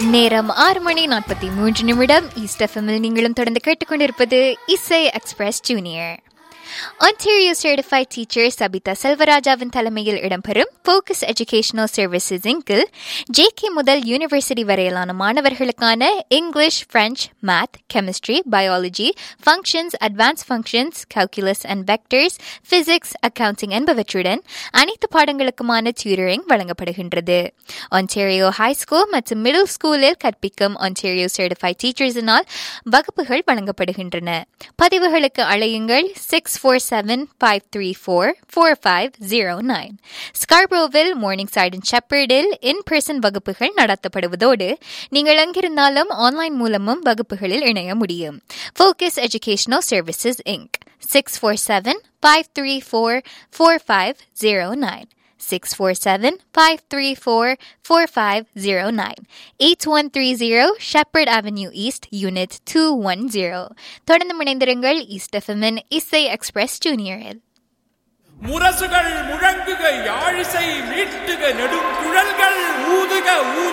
நேரம் ஆறு மணி நாற்பத்தி மூன்று நிமிடம் ஈஸ்ட் எஃப்எம்மில் நீங்களும் தொடர்ந்து கேட்டுக்கொண்டிருப்பது இசை express junior Ontario Certified Teacher Sabitha செல்வராஜாவின் தலைமையில் இடம்பெறும் Focus Educational Services இங்கில் ஜேகே முதல் யூனிவர்சிட்டி வரையிலான மாணவர்களுக்கான English French math chemistry biology functions advance functions calculus and vectors physics accounting என்பவற்றுடன் அனைத்து பாடங்களுக்குமான டியூட்டரிங் வழங்கப்படுகின்றது ஒன்டேரியோ ஹை ஸ்கூல் மற்றும் மிடில் ஸ்கூலில் கற்பிக்கும் ஒன்டேரியோ சர்டிஃபைட் டீச்சர்ஸினால் வகுப்புகள் வழங்கப்படுகின்றன பதிவுகளுக்கு அழையுங்கள் six four seven five three four four five zero nine ஸ்கார்பரோவில் மார்னிங் சைட் அண்ட் ஷெப்பர்டில் இன் பர்சன் வகுப்புகள் நடத்தப்படுவதோடு நீங்கள் எங்கிருந்தாலும் ஆன்லைன் மூலமும் வகுப்புகளில் இணைய முடியும் focus educational services inc six four seven five three four four five zero nine 647-534-4509 8130 Shepherd Avenue East Unit 210 தொடர்ந்து முனைந்திருங்கள் ஈஸ்ட் எஃப்எம்மின் இசை எக்ஸ்பிரஸ் ஜூனியரில் முரசுகள் முழங்குக யாழிசை மீட்டுக நெடுங்குழல்கள் ஊதுக ஊ